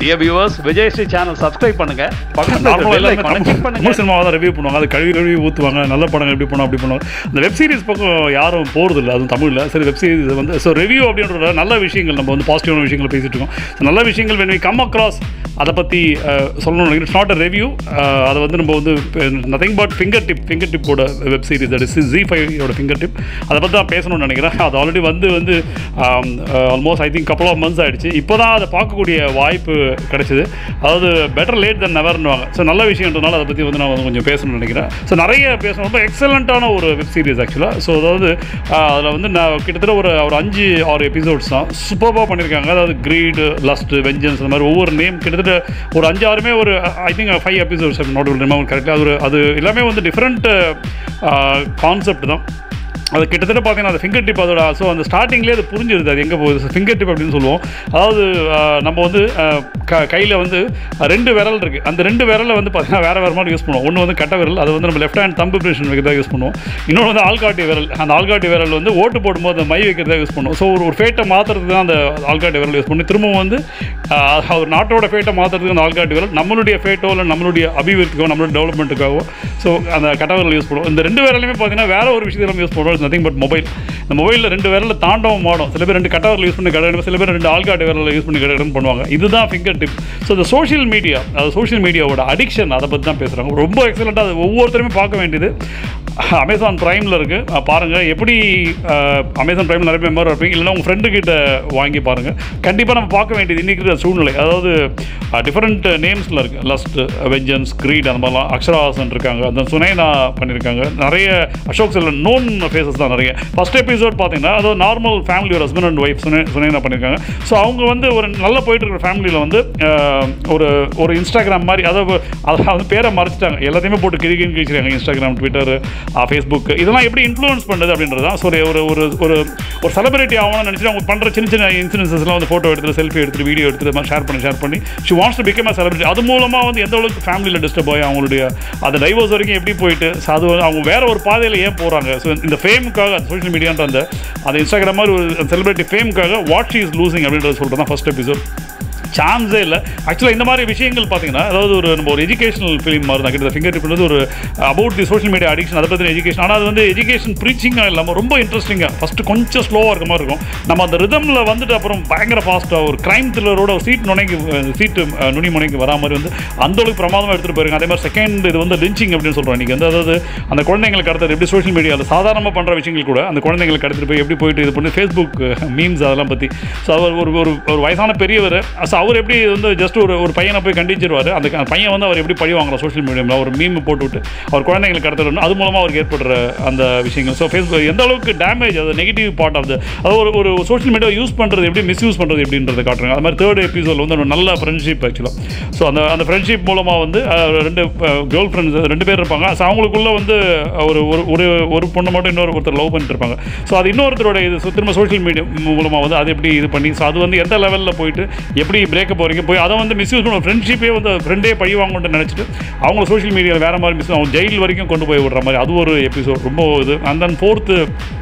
dear viewers Vijay Sri channel subscribe பண்ணுங்க பக்கத்துல இருக்க நார்மலாக bell எல்லாமே icon அ தமிழ் click பண்ணுங்க தமிழ் சினிமாவை தான் ரிவ்யூ பண்ணுவாங்க அது கழுவி கழுவி ஊற்றுவாங்க நல்ல படங்கள் எப்படி பண்ணும் அப்படி பண்ணுவாங்க இந்த வெப் சீரிஸ் பக்கம் யாரும் போகிறது இல்லை அதுவும் தமிழில் சரி வெப் சீரிஸ் வந்து ஸோ ரிவ்யூ அப்படின்ற நல்ல விஷயங்கள் நம்ம வந்து பாசிட்டிவான விஷயங்கள் பேசிட்டு இருக்கோம் So, நல்ல விஷயங்கள் when we கம் அக்ராஸ் அதை பற்றி சொல்லணும் இட்ஸ் நாட் அ ரிவ்யூ அதை வந்து நம்ம வந்து nothing but finger tip finger டிப்போட web series that is Zee ஃபைவோட ஃபிங்கர் டிப் அதை பற்றி தான் பேசணும்னு நினைக்கிறேன் அது ஆல்ரெடி வந்து வந்து almost I think couple of months ஆயிடுச்சு இப்போ தான் அதை பார்க்கக்கூடிய வாய்ப்பு கிடைச்சிது அதாவது பெட்டர் லேட் தென் நெவர்னுவாங்க ஸோ நல்ல விஷயம்ன்றனால அதை பற்றி வந்து நான் வந்து கொஞ்சம் பேசணும்னு நினைக்கிறேன் ஸோ நிறைய பேசணும் ரொம்ப எக்ஸலண்ட்டான ஒரு வெப் சீரிஸ் ஆக்சுவலாக ஸோ அதாவது அதில் வந்து நான் கிட்டத்தட்ட ஒரு ஒரு அஞ்சு ஆறு எபிசோட்ஸ் தான் சூப்பராக பண்ணியிருக்காங்க அதாவது கிரீடு லஸ்ட் வெஞ்சன்ஸ் அந்த மாதிரி ஒவ்வொரு நேம் கிட்டத்தட்ட ஒரு அஞ்சு ஆறுமே ஒரு I think five episodes not remember கரெக்டாக அது ஒரு அது எல்லாமே வந்து டிஃப்ரெண்ட் கான்செப்ட் தான் அது கிட்டத்தட்ட பார்த்தீங்கன்னா அந்த ஃபிங்கர் டிப் அதோட ஸோ அந்த ஸ்டார்டிங்லேயே அது புரிஞ்சிருது அது எங்கே போகுது ஃபிங்கர் டிப் அப்படின்னு சொல்லுவோம் அதாவது ஆஹ், நம்ம வந்து ஆஹ், க கையில் வந்து ரெண்டு விரல் இருக்குது அந்த ரெண்டு விரலை வந்து பார்த்தீங்கன்னா வேறு வேறு மாதிரி யூஸ் பண்ணுவோம் ஒன்று வந்து கட்ட விரல் அது வந்து நம்ம லெஃப்ட் ஹேண்ட் தம்பு பிரேஷன் வைக்கிறதா யூஸ் பண்ணுவோம் இன்னொன்று வந்து ஆள்காட்டி விரல் அந்த ஆள்காட்டி விரல் வந்து ஓட்டு போடும்போது அந்த மை வைக்கிறதா யூஸ் பண்ணுவோம் ஸோ ஒரு ஒரு ஃபேட்டை மாற்றுறதுக்கு தான் அந்த ஆள்காட்டி விரல் யூஸ் பண்ணி திரும்பவும் வந்து ஆஹ், ஒரு நாட்டோட ஃபேட்டை மாற்றுறதுக்கு அந்த ஆள்காட்டி விரல் நம்மளுடைய ஃபேட்டோ இல்லை நம்மளுடைய அபிவிருத்திக்கோ நம்மளுடைய டெவலப்மெண்ட்டுக்காகவோ ஸோ அந்த கட்ட விரல் யூஸ் பண்ணுவோம் இந்த ரெண்டு விரலையுமே பார்த்தீங்கன்னா வேற ஒரு விஷயத்தில் நம்ம யூஸ் பண்ணுவோம் நத்திங் பட் மொபைல் இந்த மொபைலில் ரெண்டு விரலில் தாண்டவும் மாடும் சில பேர் ரெண்டு கட்ட விரல் யூஸ் பண்ணி கடை சில பேர் ரெண்டு ஆள்காட்டு விரலில் யூஸ் பண்ணி கடை பண்ணுவாங்க இதுதான் ஃபிங்கர் டிப் ஸோ இந்த சோஷியல் மீடியா அது சோஷியல் மீடியாவோட அடிக்ஷன் அதை பற்றி தான் பேசுகிறாங்க ரொம்ப எக்ஸலண்ட்டாக அது ஒவ்வொருத்தருமே பார்க்க வேண்டியது அமேசான் ப்ரைமில் இருக்குது பாருங்கள் எப்படி அமேசான் ப்ரைமில் நிறைய மெம்பர் இருப்பீங்க இல்லைன்னா உங்கள் ஃப்ரெண்டு கிட்ட வாங்கி பாருங்கள் கண்டிப்பாக நம்ம பார்க்க வேண்டியது இன்றைக்கி இருக்கிற சூழ்நிலை அதாவது டிஃப்ரெண்ட் நேம்ஸில் இருக்குது லஸ்ட் வெஞ்சன்ஸ் கிரீட் அந்த மாதிரிலாம் அக்ஷராசன் இருக்காங்க அந்த சுனைனா பண்ணியிருக்காங்க நிறைய அசோக் செல்வன் நோன் ஃபேஸஸ் தான் நிறைய ஃபஸ்ட் எபிசோட் பார்த்தீங்கன்னா அதாவது நார்மல் ஃபேமிலி ஒரு ஹஸ்பண்ட் அண்ட் ஒய்ஃப் சுனை சுனைனா பண்ணியிருக்காங்க ஸோ அவங்க வந்து ஒரு நல்ல போயிட்டு இருக்கிற ஃபேமிலியில் வந்து அஹ், ஒரு ஒரு இன்ஸ்டாகிராம் மாதிரி அதாவது அதை வந்து பேரை மறைச்சிட்டாங்க எல்லாத்தையுமே போட்டு கிழிக்கின்னு கிழிச்சிருக்காங்க இன்ஸ்டாகிராம் ட்விட்டர் ஃபேஸ்புக் இதெல்லாம் எப்படி இன்ஃப்ளூயன்ஸ் பண்ணுறது அப்படின்றது தான் ஸோ ஒரு ஒரு ஒரு ஒரு ஒரு செலிபிரிட்டி ஆகணும்னு நினச்சிட்டு அவங்க பண்ணுற சின்ன சின்ன இன்சிடென்சஸ்லாம் வந்து ஃபோட்டோ எடுத்துட்டு செல்ஃபி எடுத்துட்டு வீடியோ எடுத்துட்டு ஷேர் பண்ணி ஷேர் பண்ணி she wants to become a celebrity அது மூலமாக வந்து எந்த அளவுக்கு ஃபேமிலியில் டிஸ்டர்ப் ஆகி அவங்களுடைய அந்த டைவர்ஸ் வரைக்கும் எப்படி போயிட்டு so அது வந்து அவங்க வேற ஒரு பாதையில் ஏன் போகிறாங்க ஸோ இந்த ஃபேமுக்காக சோஷியல் மீடியான்ற அந்த அந்த இன்ஸ்டாகிராம் மாதிரி ஒரு செலிபிரிட்டி ஃபேமுக்காக வாட் ஷி இஸ் லூசிங் அப்படின்றத சொல்கிறது தான் ஃபஸ்ட் எபிசோட் சான்ஸே இல்லை ஆக்சுவலாக இந்த மாதிரி விஷயங்கள் பார்த்தீங்கன்னா அதாவது ஒரு நம்ம ஒரு எஜுகேஷனல் ஃபிலிம் மாதிரி தான் கிட்ட ஃபிங்கர் டிப்ன்றது ஒரு about the social media addiction அதை பற்றின எஜுகேஷன் ஆனால் அது வந்து எஜுகேஷன் ப்ரீச்சிங்காக இல்லாமல் ரொம்ப இன்ட்ரெஸ்டிங்காக ஃபஸ்ட்டு கொஞ்சம் ஸ்லோவாக இருக்க மாதிரி இருக்கும் நம்ம அந்த ரிதமில் வந்துட்டு அப்புறம் பயங்கர ஃபாஸ்ட்டாக ஒரு க்ரைம் த்ரில்லரோட ஒரு சீட் நுணைக்கு சீட்டு நுனி முனைக்கு வரா மாதிரி வந்து அந்த அளவுக்கு பிரமாதமாக எடுத்துகிட்டு போயிருங்க அதே மாதிரி செகண்ட் இது வந்து லிஞ்சிங் அப்படின்னு சொல்கிறோம் இன்றைக்கி வந்து அதாவது அந்த குழந்தைங்களுக்கு அடுத்தது எப்படி சோஷியல் மீடியாவில் சாதாரணமாக பண்ணுற விஷயங்கள் கூட அந்த குழந்தைங்களுக்கு எடுத்துகிட்டு போய் எப்படி போயிட்டு இது பண்ணி ஃபேஸ்புக் மீம்ஸ் அதெல்லாம் பற்றி ஸோ அவர் ஒரு ஒரு ஒரு வயசான பெரியவர் ஸோ அவர் எப்படி இது வந்து ஜஸ்ட் ஒரு ஒரு பையனை போய் கண்டிச்சிருவார் அந்த க- பையன் வந்து அவர் எப்படி பழி வாங்கலாம் சோஷியல் மீடியாவில் ஒரு மீம் போட்டு விட்டு அவர் குழந்தைங்களுக்கு கடத்தணும் அது மூலமாக அவருக்கு ஏற்படுற அந்த விஷயங்கள் ஸோ ஃபேஸ்புக் எந்த அளவுக்கு டேமேஜ் அது நெகட்டிவ் பார்ட் ஆஃப் த அது ஒரு ஒரு சோஷியல் மீடியா யூஸ் பண்ணுறது எப்படி மிஸ்யூஸ் பண்ணுறது எப்படின்றத காட்டுறாங்க அது மாதிரி தேர்ட் எபிசோட் வந்து ஒரு நல்ல ஃப்ரெண்ட்ஷிப் ஆக்சுவலாக ஸோ அந்த அந்த ஃப்ரெண்ட்ஷிப் மூலமாக வந்து அஹ், ரெண்டு கேர்ள் ஃப்ரெண்ட்ஸ் ரெண்டு பேர் இருப்பாங்க ஸோ அவங்களுக்குள்ள வந்து ஒரு ஒரு ஒரு ஒரு பொண்ணு மட்டும் இன்னொரு ஒருத்தர் லவ் பண்ணிட்டு இருப்பாங்க ஸோ அது இன்னொருத்தரோட இது so திரும்ப சோஷியல் மீடியா மூலமாக வந்து அது எப்படி இது பண்ணி ஸோ அது வந்து எந்த லெவலில் போயிட்டு எப்படி பிரேக்கப் வரைக்கும் போய் அதை வந்து மிஸ்யூஸ் பண்ண ஃப்ரெண்ட்ஷிப்பே வந்து ஃப்ரெண்டே பழி வாங்கணும்னு நினச்சிட்டு அவங்க சோஷியல் மீடியாவில் வேறு மாதிரி மிஸ் அவங்க ஜெயில் வரைக்கும் கொண்டு போய் விடுற மாதிரி அது ஒரு எபிசோட் ரொம்ப இது அண்ட் தென் ஃபோர்த்து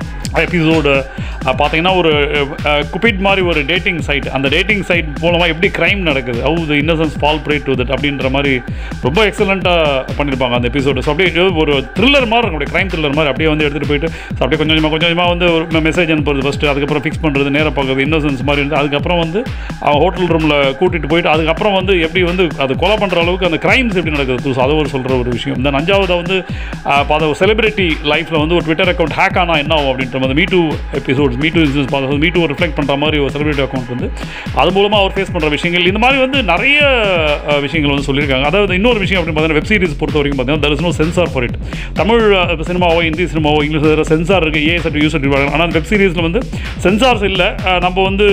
எபிசோடு பார்த்தீங்கன்னா ஒரு குபிட் மாதிரி ஒரு டேட்டிங் சைட் அந்த டேட்டிங் சைட் மூலமாக எப்படி க்ரைம் நடக்குது how the innocence fall prey to that அப்படின்ற மாதிரி ரொம்ப எக்ஸலண்ட்டாக பண்ணியிருப்பாங்க அந்த எபிசோடு ஸோ அப்படியே ஒரு த்ரில்லர் மாதிரி இருக்கும் அப்படியே க்ரைம் த்ரில்லர் மாதிரி அப்படியே வந்து எடுத்துகிட்டு போயிட்டு ஸோ அப்படியே கொஞ்சம் கொஞ்சமாக கொஞ்சம் கொஞ்சமாக வந்து ஒரு மெசேஜ் அனுப்புறது ஃபஸ்ட்டு அதுக்கப்புறம் ஃபிக்ஸ் பண்ணுறது நேராக பார்க்குறது இன்னசென்ஸ் மாதிரி இருந்து அதுக்கப்புறம் வந்து அவன் ஹோட்டல் ரூமில் கூட்டிகிட்டு போயிட்டு அதுக்கப்புறம் வந்து எப்படி வந்து அது கொலை பண்ணுற அளவுக்கு அந்த க்ரைம்ஸ் எப்படி நடக்குது ஸோ அது ஒரு சொல்கிற ஒரு விஷயம் இந்த அஞ்சாவது வந்து பார்த்த ஒரு செலிபிரிட்டி லைஃப்பில் வந்து ஒரு ட்விட்டர் அக்கௌண்ட் ஹேக் ஆனால் என்ன ஆகும் அப்படின்ற மாதிரி me too episodes me too incidents பார்த்து மீ டூ ரிஃப்ளெக்ட் பண்ணுற மாதிரி ஒரு செலிபிரிட்டி அக்கௌண்ட் வந்து அது மூலமாக அவர் ஃபேஸ் பண்ணுற விஷயங்கள் இந்த மாதிரி வந்து நிறைய அஹ், விஷயங்கள் வந்து சொல்லியிருக்காங்க அதாவது இன்னொரு விஷயம் அப்படின்னு பார்த்தீங்கன்னா வெப் சீரிஸ் பொறுத்த வரைக்கும் பார்த்தீங்கன்னா there is no censor for it Tamil அஹ், சினிமாவோ ஹிந்தி சினிமாவோ இங்கிலீஷ் வேறு சென்சார் இருக்குது ஏ சர்டி யூ சர்டி ஆனால் வெப் சீரிஸில் வந்து சென்சார்ஸ் இல்லை அஹ், நம்ம வந்து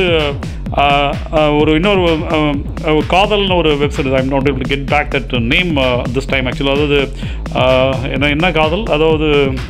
அஹ், அஹ், ஒரு இன்னொரு அஹ், அஹ், காதல்னு ஒரு website I'm not able to get back that name this time ஆக்சுவலாக அதாவது அஹ், என்ன என்ன காதல் அதாவது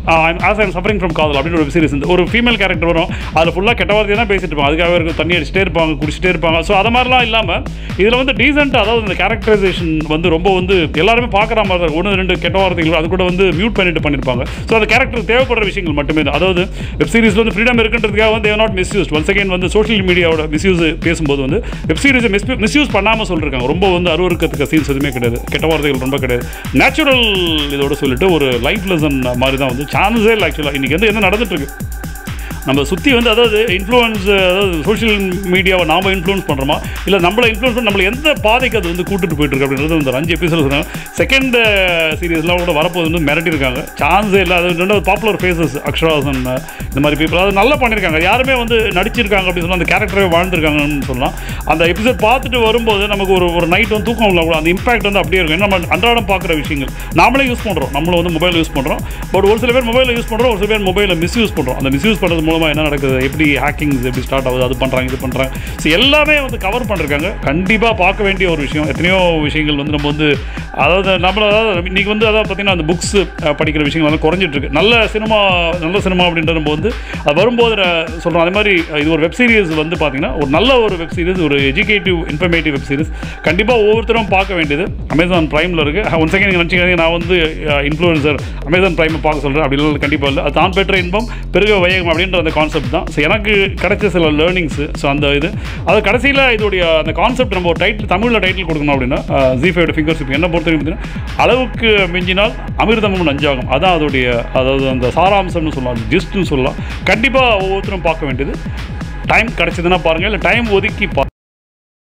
as I'm suffering from Kadhal அப்படின்னு ஒரு வெப் சீரிஸ் ஒரு ஃபீமேல் கேரக்டர் வரும் அதில் ஃபுல்லாக கெட்ட வார்த்தையை தான் பேசிட்டு இருப்பாங்க அதுக்காக இருக்கு தண்ணி அடிச்சுட்டே இருப்பாங்க குடிச்சிட்டே இருப்பாங்க ஸோ அது மாதிரிலாம் இல்லாமல் இதில் வந்து டீசெண்டாக அதாவது இந்த கேரக்டரைசேஷன் வந்து ரொம்ப வந்து எல்லாருமே பார்க்குற மாதிரி தான் ஒன்று ரெண்டு கெட்ட வார்த்தைகள் அது கூட வந்து மியூட் பண்ணிட்டு பண்ணியிருப்பாங்க ஸோ அந்த கேரக்டர் தேவைப்படுற விஷயங்கள் மட்டுமே தான் அதாவது வெப் சீரிஸ் வந்து ஃப்ரீடம் இருக்குன்றதுக்காக வந்து நாட் மிஸ்யூஸ் ஒன்ஸ் அகேன் வந்து சோஷியல் மீடியாவோட மிஸ்யூஸ் பேசும்போது வந்து வெப் சீரிஸை மிஸ் மிஸ்யூஸ் பண்ணாமல் சொல்லிருக்காங்க ரொம்ப வந்து அருவருக்கத்துக்கு சீன்ஸ் எதுவுமே கிடையாது கெட்ட வார்த்தைகள் ரொம்ப கிடையாது நேச்சுரல் இதோட சொல்லிட்டு ஒரு லைஃப் லெசன் மாதிரி தான் வந்து சான்ஸே இல்லை ஆக்சுவலாக இன்றைக்கி வந்து என்ன நடந்துட்டு இருக்கு நம்ம சுற்றி வந்து அதாவது இன்ஃப்ளூயன்ஸ் அதாவது சோஷியல் மீடியாவை நாம் இன்ஃப்ளூயன்ஸ் பண்ணுறோமா இல்லை நம்மளை இன்ஃப்ளூயன்ஸ் பண்ணி நம்மளை எந்த பாதைக்கு அது வந்து கூட்டிட்டு போயிட்டு இருக்கு அப்படின்றது இந்த அஞ்சு எபிசோட் சொன்னாங்க செகண்ட் சீரியஸ்லாம் கூட வரப்போது வந்து மிரட்டியிருக்காங்க சான்ஸே இல்லை அது ரெண்டாவது பாப்புலர் ஃபேஸஸ் அக்ஷராசன் இந்த மாதிரி பீப்புள் அது நல்லா பண்ணியிருக்காங்க யாருமே வந்து நடிச்சிருக்காங்க அப்படின்னு சொல்லலாம் அந்த கேரக்டரே வாழ்ந்துருக்காங்கன்னு சொல்லலாம் அந்த எபிசோட் பார்த்துட்டு வரும்போது நமக்கு ஒரு ஒரு நைட் வந்து தூக்கம் இல்லை கூட அந்த இம்பாக்ட் வந்து அப்படியே இருக்கும் ஏன்னா நம்ம அன்றாடம் பார்க்குற விஷயங்கள் நாமளே யூஸ் பண்ணுறோம் நம்மளும் வந்து மொபைல் யூஸ் பண்ணுறோம் பட் ஒரு சில பேர் மொபைலில் யூஸ் பண்ணுறோம் ஒரு சில பேர் மொபைலை மிஸ்யூஸ் பண்ணுறோம் அந்த மிஸ்யூஸ் பண்ணுறது மூலமாக என்ன நடக்குது எப்படி ஹேக்கிங்ஸ் எப்படி ஸ்டார்ட் ஆகுது அது பண்ணுறாங்க இது பண்ணுறாங்க ஸோ எல்லாமே வந்து கவர் பண்ணிருக்காங்க கண்டிப்பாக பார்க்க வேண்டிய ஒரு விஷயம் எத்தனையோ விஷயங்கள் வந்து நம்ம வந்து அதாவது நம்மள அதாவது இன்றைக்கி வந்து அதாவது பார்த்தீங்கன்னா அந்த புக்ஸ் படிக்கிற விஷயங்கள் வந்து குறைஞ்சிட்டு இருக்கு நல்ல சினிமா நல்ல சினிமா அப்படின்றது நம்ம வந்து அது வரும்போது நான் சொல்கிறோம் அதே மாதிரி இது ஒரு வெப் சீரிஸ் வந்து பார்த்தீங்கன்னா ஒரு நல்ல ஒரு வெப் சீரிஸ் ஒரு எஜுகேட்டிவ் இன்ஃபர்மேட்டிவ் வெப் சீரிஸ் கண்டிப்பாக ஒவ்வொருத்தரும் பார்க்க வேண்டியது அமேசான் ப்ரைமில் இருக்குது ஒன் செகண்ட் நீங்கள் நினச்சிக்காதீங்க நான் வந்து இன்ஃப்ளூயன்சர் அமேசான் ப்ரைமை பார்க்க சொல்கிறேன் அப்படி இல்லை கண்டிப்பாக இல்லை அது தான் பெற்ற இன்பம் பெருக வையகம் அப்படின்ற அந்த கான்செப்ட் தான் ஸோ எனக்கு கிடைச்ச சில லேர்னிங்ஸு ஸோ அந்த இது அது கடைசியில் இதோடைய அந்த கான்செப்ட் நம்ம ஒரு டைட்டில் தமிழில் டைட்டில் கொடுக்கணும் அப்படின்னா ஜி ஃபைவோட ஃபிங்கர்ஷிப் என்ன பொறுத்த வரைக்கும் பார்த்தீங்கன்னா அளவுக்கு மிஞ்சினால் அமிர்தமும் நஞ்சாகும் அதான் அதோடைய அதாவது அந்த சாராம்சம்னு சொல்லலாம் ஜிஸ்ட்னு சொல்லலாம் கண்டிப்பாக ஒவ்வொருத்தரும் பார்க்க வேண்டியது டைம் கிடச்சதுன்னா பாருங்கள் இல்லை டைம் ஒதுக்கி பா